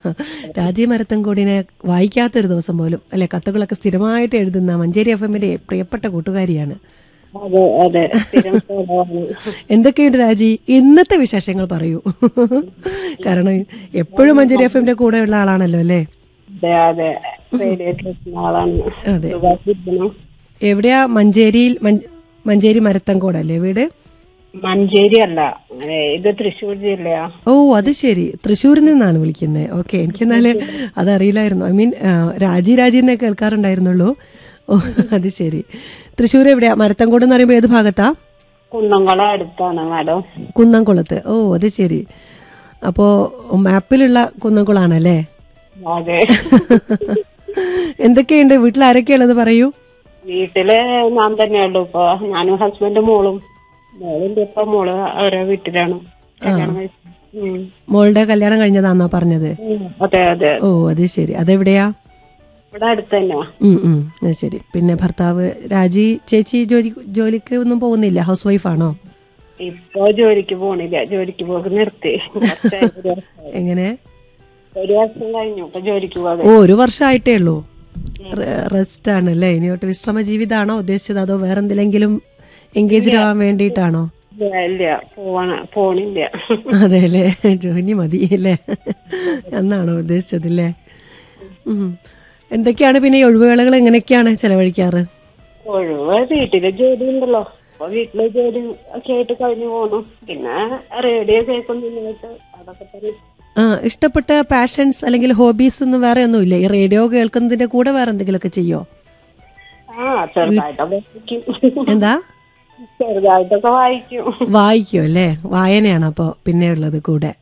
രാജീവ് മരത്തൻകോടിനെ വായിക്കാത്തൊരു ദിവസം പോലും അല്ലെ കത്തുകളൊക്കെ സ്ഥിരമായിട്ട് എഴുതുന്ന മഞ്ചേരി എഫ് എമ്മിന്റെ പ്രിയപ്പെട്ട കൂട്ടുകാരിയാണ് അതെ അതെ സ്ഥിരം സ്വഭാവമാണ്. എന്തൊക്കെയുണ്ട് രാജി ഇന്നത്തെ വിശേഷങ്ങൾ പറയൂ കാരണം എപ്പോഴും മഞ്ചേരി എഫ് എമ്മിന്റെ കൂടെയുള്ള ആളാണല്ലോ അല്ലേ അതെ അതെ റേഡിയോ കേൾക്കുന്ന ആളാണ് അതെ സുഖായിട്ടിരിക്കുന്നു. എവിടെയാ മഞ്ചേരിയിൽ മഞ്ച- മഞ്ചേരി മരത്തങ്കോടല്ലേ വീട് മഞ്ചേരി അല്ല ഏ, ഇത് തൃശ്ശൂർ ജില്ലയാ ഓ അത് ശരി തൃശ്ശൂരിൽ നിന്നാണ് വിളിക്കുന്നത് ഓക്കെ എനിക്കെന്നാല് അതറിയില്ലായിരുന്നു ഐ മീൻ രാജി രാജി എന്നേ കേൾക്കാറുണ്ടായിരുന്നുള്ളൂ ഓ അത് ശരി തൃശ്ശൂർ എവിടെയാ മരത്തങ്കോട് എന്ന് പറയുമ്പോൾ ഏത് ഭാഗത്താ കുന്നംകുളം അടുത്താണ് മാഡം കുന്നംകുളത്ത് ഓ അത് ശരി അപ്പോ മാപ്പിലുള്ള കുന്നംകുളാണല്ലേ അതെ എന്തൊക്കെയുണ്ട് വീട്ടിൽ ആരൊക്കെയുള്ളത് പറയൂ വീട്ടില് ഞാൻ തന്നെയുള്ളൂ ഇപ്പൊ ഞാനും ഹസ്ബൻഡും മോളും മോളുണ്ട് ഇപ്പൊ മോള് അവരെ വീട്ടിലാണ് കല്യാണം കഴിച്ചത്. ഉം. മോളുടെ കല്യാണം കഴിഞ്ഞതാന്നാ പറഞ്ഞത് ഉം. അതെ അതെ ഓ അത് ശരി അതെവിടെയാ ഇവിടെ അടുത്ത് തന്നെയാ ഉം ഉം അത് ശരി പിന്നെ ഭർത്താവ് രാജി ചേച്ചി ജോലി ജോലിക്ക് ഒന്നും പോകുന്നില്ല ഹൗസ് വൈഫാണോ ഇപ്പൊ ജോലിക്ക് പോണില്ല ജോലിക്ക് പോക്ക് നിർത്തി കുറച്ചായി, ഒരു വർഷമായി. എങ്ങനെ ഒരു വർഷം കഴിഞ്ഞു ഇപ്പൊ ജോലിക്ക് പോകാൻ ഓ ഒരു വർഷമായിട്ടേ ഉള്ളൂ റെസ്റ്റ് ആണല്ലേ ഇനി തൊട്ട് വിശ്രമ ജീവിതമാണോ ഉദ്ദേശിച്ചത് അതോ വേറെ എന്തിലെങ്കിലും എൻഗേജ്ഡ് ആവാൻ വേണ്ടിയിട്ടാണോ ഇല്ല പോവാണ പോണില്ല അതെ അല്ലേ ജോലി മതി അല്ലേ എന്നാണോ ഉദ്ദേശിച്ചത് അല്ലേ ഉം. എന്തൊക്കെയാണ് പിന്നെ ഈ ഒഴിവുവേളകൾ എങ്ങനെയൊക്കെയാണ് ചെലവഴിക്കാറ് ഒഴിവ് വീട്ടിലെ ജോലി ഉണ്ടല്ലോ അപ്പൊ വീട്ടിലെ ജോലി ഒക്കെ ആയിട്ട് കഴിഞ്ഞു പോണു പിന്നെ റേഡിയോ കേൾക്കുന്നുണ്ടായിട്ട് അതൊക്കെ തന്നെ ആ ഇഷ്ടപ്പെട്ട പാഷൻസ് അല്ലെങ്കിൽ ഹോബീസ് ഒന്നും വേറെ ഒന്നുമില്ല ഈ റേഡിയോ കേൾക്കുന്നതിന്റെ കൂടെ വേറെ എന്തെങ്കിലുമൊക്കെ ചെയ്യോ ആ ചെറുതായിട്ടൊക്കെ വായിക്കും എന്താ ചെറുതായിട്ടൊക്കെ വായിക്കും വായിക്കും അല്ലേ വായനയാണ് അപ്പോൾ പിന്നെ ഉള്ളത് കൂടെ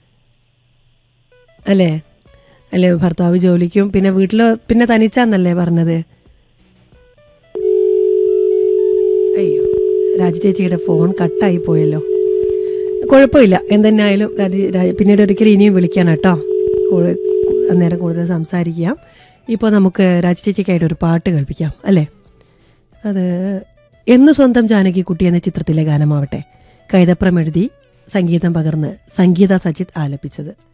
അല്ലേ അല്ലേ ഭർത്താവ് ജോലിക്കും പിന്നെ വീട്ടിൽ പിന്നെ തനിച്ചാന്നല്ലേ പറഞ്ഞത് അയ്യോ രാജി ചേച്ചിയുടെ ഫോൺ കട്ടായി പോയല്ലോ കുഴപ്പമില്ല എന്തെന്നായാലും രാജി രാജ- പിന്നീട് ഒരിക്കലും ഇനിയും വിളിക്കാൻ കേട്ടോ കൂ- അന്നേരം കൂടുതൽ സംസാരിക്കാം ഇപ്പോൾ നമുക്ക് രാജി ചേച്ചിക്കായിട്ട് ഒരു പാട്ട് കേൾപ്പിക്കാം അല്ലേ അത് എന്ന് സ്വന്തം ജാനകിക്കുട്ടി എന്ന ചിത്രത്തിലെ ഗാനമാവട്ടെ കൈതപ്രം എഴുതി സംഗീതം പകർന്ന് സംഗീത സജിത് ആലപിച്ചത്